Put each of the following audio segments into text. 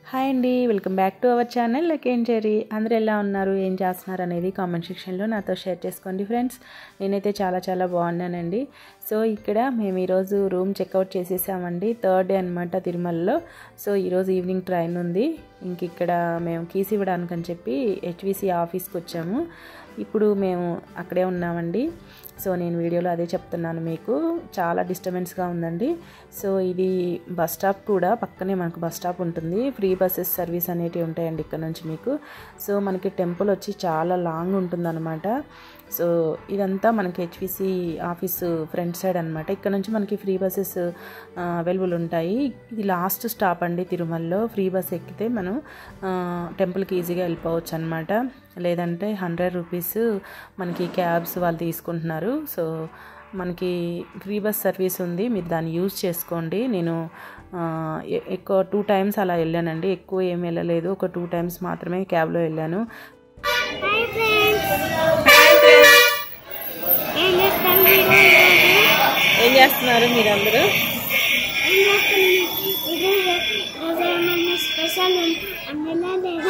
hi అండి welcome back to our channel లకేం చెరీ అందరు ఎలా ఉన్నారు ఏం చేస్తున్నారు అనేది కామెంట్ సెక్షన్లో నాతో షేర్ చేసుకోండి ఫ్రెండ్స్ నేనైతే చాలా చాలా బాగున్నానండి సో ఇక్కడ మేము ఈరోజు రూమ్ చెక్అవుట్ చేసేసామండి థర్డ్ డే అనమాట తిరుమలలో సో ఈరోజు ఈవినింగ్ ట్రైన్ ఉంది ఇంక ఇక్కడ మేము కీస్ ఇవ్వడానికి అని చెప్పి హెచ్విసి ఆఫీస్కి వచ్చాము ఇప్పుడు మేము అక్కడే ఉన్నామండి సో నేను వీడియోలో అదే చెప్తున్నాను మీకు చాలా డిస్టర్బెన్స్గా ఉందండి సో ఇది బస్ స్టాప్ కూడా పక్కనే మనకు బస్ స్టాప్ ఉంటుంది ఫ్రీ బస్సెస్ సర్వీస్ అనేటివి ఉంటాయండి ఇక్కడ నుంచి మీకు సో మనకి టెంపుల్ వచ్చి చాలా లాంగ్ ఉంటుందన్నమాట సో ఇదంతా మనకి హెచ్విసి ఆఫీసు ఫ్రంట్ సైడ్ అనమాట ఇక్కడ నుంచి మనకి ఫ్రీ బస్సెస్ అవైలబుల్ ఉంటాయి ఇది లాస్ట్ స్టాప్ అండి తిరుమలలో ఫ్రీ బస్ ఎక్కితే మనం టెంపుల్కి ఈజీగా వెళ్ళిపోవచ్చు అనమాట లేదంటే హండ్రెడ్ రూపీస్ మనకి క్యాబ్స్ వాళ్ళు తీసుకుంటున్నారు సో మనకి ఫ్రీ బస్ సర్వీస్ ఉంది మీరు దాన్ని యూజ్ చేసుకోండి నేను ఎక్కువ టూ టైమ్స్ అలా వెళ్ళానండి ఎక్కువ ఏం వెళ్ళలేదు ఒక టూ టైమ్స్ మాత్రమే క్యాబ్లో వెళ్ళాను హాయ్ ఫ్రెండ్స్ ఏం చేస్తాను మీరు ఏం చేస్తున్నారు మీరందరూ ఏం చేస్తాను ఇది ఈరోజు ఏమన్నా స్పెషల్ అమ్మలా లేదా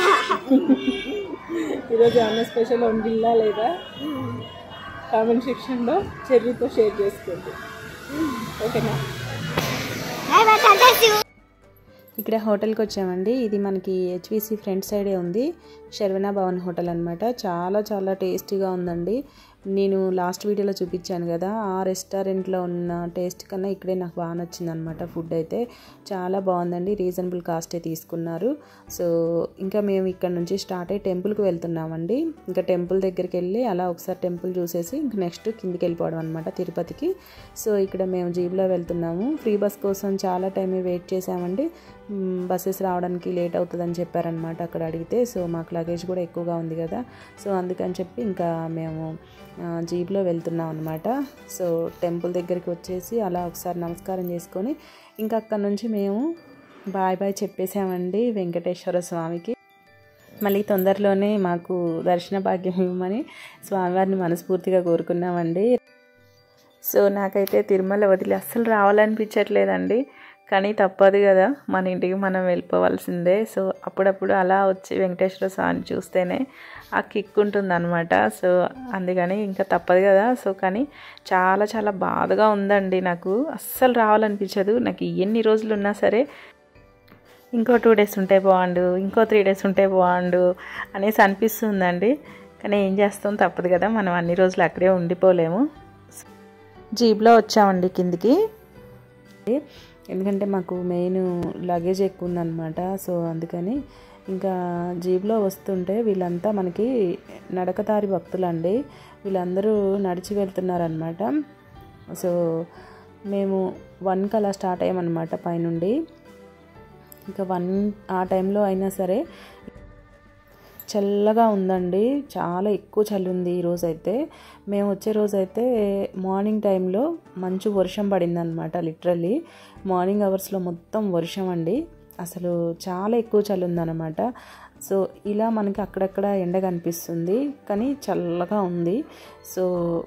ఈరోజు ఏమన్నా స్పెషల్ వండిల్లా లేదా కామెంట్ సెక్షన్లో చెర్రీతో షేర్ చేసుకోండి ఓకేనా హాయ్ బట్ ఇక్కడ హోటల్కి వచ్చామండి ఇది మనకి హెచ్విసి ఫ్రంట్ సైడే ఉంది శర్వణ భవన్ హోటల్ అనమాట చాలా చాలా టేస్టీగా ఉందండి నేను లాస్ట్ వీడియోలో చూపించాను కదా ఆ రెస్టారెంట్లో ఉన్న టేస్ట్ కన్నా ఇక్కడే నాకు బాగా నచ్చింది అనమాట ఫుడ్ అయితే చాలా బాగుందండి రీజనబుల్ కాస్టే తీసుకున్నారు సో ఇంకా మేము ఇక్కడ నుంచి స్టార్ట్ అయ్యి టెంపుల్కి వెళ్తున్నామండి ఇంకా టెంపుల్ దగ్గరికి వెళ్ళి అలా ఒకసారి టెంపుల్ చూసేసి ఇంక నెక్స్ట్ కిందికి వెళ్ళిపోవడం అనమాట తిరుపతికి సో ఇక్కడ మేము జీబ్లో వెళ్తున్నాము ఫ్రీ బస్ కోసం చాలా టైం వెయిట్ చేసామండి బస్సెస్ రావడానికి లేట్ అవుతుందని చెప్పారనమాట అక్కడ అడిగితే సో మాకు లగేజ్ కూడా ఎక్కువగా ఉంది కదా సో అందుకని చెప్పి ఇంకా మేము జీప్లో వెళ్తున్నాం అనమాట సో టెంపుల్ దగ్గరికి వచ్చేసి అలా ఒకసారి నమస్కారం చేసుకొని ఇంకా అక్కడ నుంచి మేము బాయ్ బాయ్ చెప్పేసామండి వెంకటేశ్వర స్వామికి మళ్ళీ తొందరలోనే మాకు దర్శన భాగ్యం ఇవ్వమని స్వామివారిని మనస్ఫూర్తిగా కోరుకున్నామండి సో నాకైతే తిరుమల వదిలి అస్సలు రావాలనిపించట్లేదండి కానీ తప్పదు కదా మన ఇంటికి మనం వెళ్ళిపోవాల్సిందే సో అప్పుడప్పుడు అలా వచ్చి వెంకటేశ్వర స్వామిని చూస్తేనే ఆ కిక్ ఉంటుంది అనమాట సో అందుకని ఇంకా తప్పదు కదా సో కానీ చాలా చాలా బాధగా ఉందండి నాకు అస్సలు రావాలనిపించదు నాకు ఎన్ని రోజులు ఉన్నా సరే ఇంకో టూ డేస్ ఉంటే బాగుండు ఇంకో త్రీ డేస్ ఉంటే బాగుండు అనేసి అనిపిస్తుందండి కానీ ఏం చేస్తాం తప్పదు కదా మనం అన్ని రోజులు అక్కడే ఉండిపోలేము జీప్లో వచ్చామండి కిందికి ఎందుకంటే మాకు మెయిన్ లగేజ్ ఎక్కువ ఉందన్నమాట సో అందుకని ఇంకా జీప్లో వస్తుంటే వీళ్ళంతా మనకి నడకదారి భక్తులండి వీళ్ళందరూ నడిచి వెళ్తున్నారనమాట సో మేము వన్కి అలా స్టార్ట్ అయ్యామన్నమాట పైనుండి ఇంకా వన్ ఆ టైంలో అయినా సరే చల్లగా ఉందండి చాలా ఎక్కువ చలి ఉంది ఈరోజు అయితే మేము వచ్చే రోజు అయితే మార్నింగ్ టైంలో మంచు వర్షం పడింది అనమాట లిటరల్లీ మార్నింగ్ అవర్స్లో మొత్తం వర్షం అండి అసలు చాలా ఎక్కువ చలి ఉందన్నమాట సో ఇలా మనకి అక్కడక్కడ ఎండ కనిపిస్తుంది కానీ చల్లగా ఉంది సో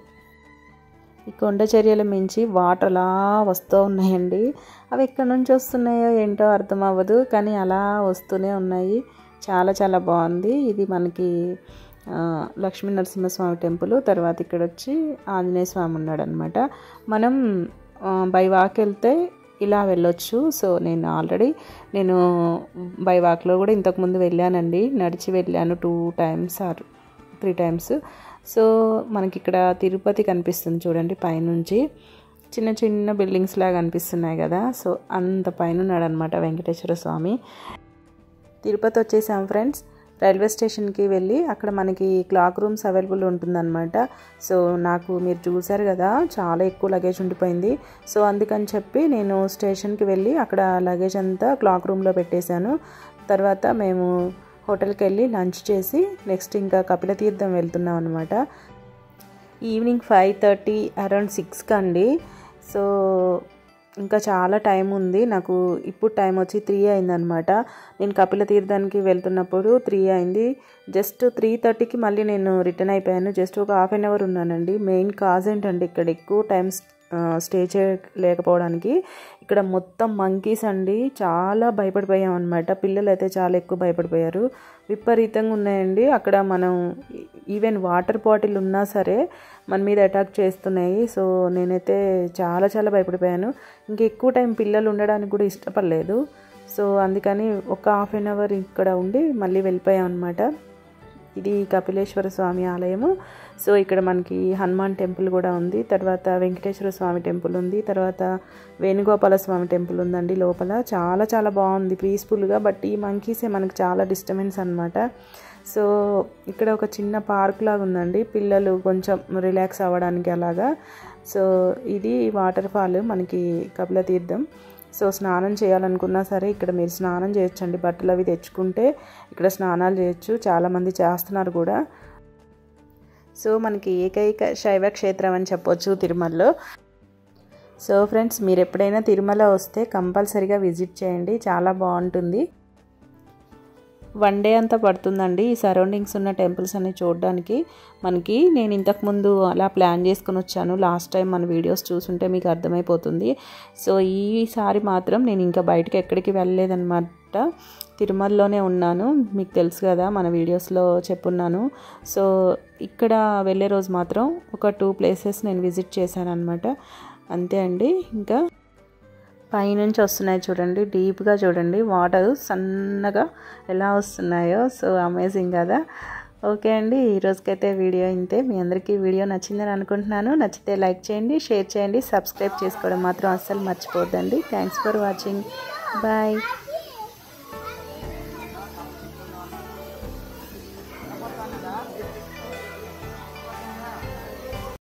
ఈ కొండ చర్యల మించి వాటర్ అలా వస్తూ ఉన్నాయండి అవి ఎక్కడి నుంచి వస్తున్నాయో ఏంటో అర్థం అవ్వదు కానీ అలా వస్తూనే ఉన్నాయి చాలా చాలా బాగుంది ఇది మనకి లక్ష్మీ నరసింహస్వామి టెంపుల్ తర్వాత ఇక్కడ వచ్చి ఆంజనేయ స్వామి ఉన్నాడు అనమాట మనం బై వాక్ వెళ్తే ఇలా వెళ్ళొచ్చు సో నేను ఆల్రెడీ నేను బై వాక్లో కూడా ఇంతకుముందు వెళ్ళానండి నడిచి వెళ్ళాను two times or three times so మనకి ఇక్కడ తిరుపతి కనిపిస్తుంది చూడండి పైనుంచి చిన్న చిన్న బిల్డింగ్స్ లాగా కనిపిస్తున్నాయి కదా సో అంత పైన ఉన్నాడు అనమాట వెంకటేశ్వర స్వామి తిరుపతి వచ్చేసాం ఫ్రెండ్స్ రైల్వే స్టేషన్కి వెళ్ళి అక్కడ మనకి క్లాక్ రూమ్స్ అవైలబుల్ ఉంటుందన్నమాట సో నాకు మీరు చూసారు కదా చాలా ఎక్కువ లగేజ్ ఉండిపోయింది సో అందుకని చెప్పి నేను స్టేషన్కి వెళ్ళి అక్కడ లగేజ్ అంతా క్లాక్ రూమ్లో పెట్టేశాను తర్వాత మేము హోటల్కి వెళ్ళి లంచ్ చేసి నెక్స్ట్ ఇంకా కపిలతీర్థం వెళ్తున్నాం అనమాట ఈవినింగ్ ఫైవ్ థర్టీ అరౌండ్ సిక్స్కి అండి సో ఇంకా చాలా టైం ఉంది నాకు ఇప్పుడు టైం వచ్చి త్రీ అయిందనమాట నేను కపిల తీర్థానికి వెళ్తున్నప్పుడు త్రీ అయింది జస్ట్ త్రీ థర్టీకి మళ్ళీ నేను రిటర్న్ అయిపోయాను జస్ట్ ఒక హాఫ్ అన్ అవర్ ఉన్నానండి మెయిన్ కాజ్ ఏంటంటే ఇక్కడ ఎక్కువ టైం స్టే చేయలేకపోవడానికి ఇక్కడ మొత్తం మంకీస్ అండి చాలా భయపడిపోయాం అనమాట పిల్లలు అయితే చాలా ఎక్కువ భయపడిపోయారు విపరీతంగా ఉన్నాయండి అక్కడ మనం ఈవెన్ వాటర్ బాటిల్ ఉన్నా సరే మన మీద అటాక్ చేస్తున్నాయి సో నేనైతే చాలా చాలా భయపడిపోయాను ఇంకా ఎక్కువ టైం పిల్లలు ఉండడానికి కూడా ఇష్టపడలేదు సో అందుకని ఒక హాఫ్ అన్ అవర్ ఇక్కడ ఉండి మళ్ళీ వెళ్ళిపోయాం అనమాట ఇది కపిలేశ్వర స్వామి ఆలయము సో ఇక్కడ మనకి హనుమాన్ టెంపుల్ కూడా ఉంది తర్వాత వెంకటేశ్వర స్వామి టెంపుల్ ఉంది తర్వాత వేణుగోపాల స్వామి టెంపుల్ ఉందండి లోపల చాలా చాలా బాగుంది పీస్ఫుల్గా బట్ ఈ మంకీసే మనకి చాలా డిస్టర్బెన్స్ అనమాట సో ఇక్కడ ఒక చిన్న పార్క్ లాగా ఉందండి పిల్లలు కొంచెం రిలాక్స్ అవ్వడానికి అలాగా సో ఇది వాటర్ ఫాల్ మనకి కపిల తీర్థం సో స్నానం చేయాలనుకున్నా సరే ఇక్కడ మీరు స్నానం చేయొచ్చండి బట్టలు అవి తెచ్చుకుంటే ఇక్కడ స్నానాలు చేయొచ్చు చాలామంది చేస్తున్నారు కూడా సో మనకి ఏకైక శైవ క్షేత్రం అని చెప్పొచ్చు తిరుమలలో సో ఫ్రెండ్స్ మీరు ఎప్పుడైనా తిరుమల వస్తే కంపల్సరీగా విజిట్ చేయండి చాలా బాగుంటుంది వన్ డే అంతా పడుతుందండి ఈ సరౌండింగ్స్ ఉన్న టెంపుల్స్ అన్ని చూడడానికి మనకి నేను ఇంతకుముందు అలా ప్లాన్ చేసుకుని వచ్చాను లాస్ట్ టైం మన వీడియోస్ చూసుంటే మీకు అర్థమైపోతుంది సో ఈసారి మాత్రం నేను ఇంకా బయటకి ఎక్కడికి వెళ్ళలేదన్నమాట తిరుమలలోనే ఉన్నాను మీకు తెలుసు కదా మన వీడియోస్లో చెప్పున్నాను సో ఇక్కడ వెళ్ళే రోజు మాత్రం ఒక టూ ప్లేసెస్ నేను విజిట్ చేశాను అనమాట అంతే అండి ఇంకా పైనుంచి వస్తున్నాయి చూడండి డీప్గా చూడండి వాటర్ సన్నగా ఎలా వస్తున్నాయో సో అమేజింగ్ కదా ఓకే అండి ఈరోజుకైతే వీడియో ఇంతే మీ అందరికీ వీడియో నచ్చిందని అనుకుంటున్నాను నచ్చితే లైక్ చేయండి షేర్ చేయండి సబ్స్క్రైబ్ చేసుకోవడం మాత్రం అస్సలు మర్చిపోద్దండి థ్యాంక్స్ ఫర్ వాచింగ్ బాయ్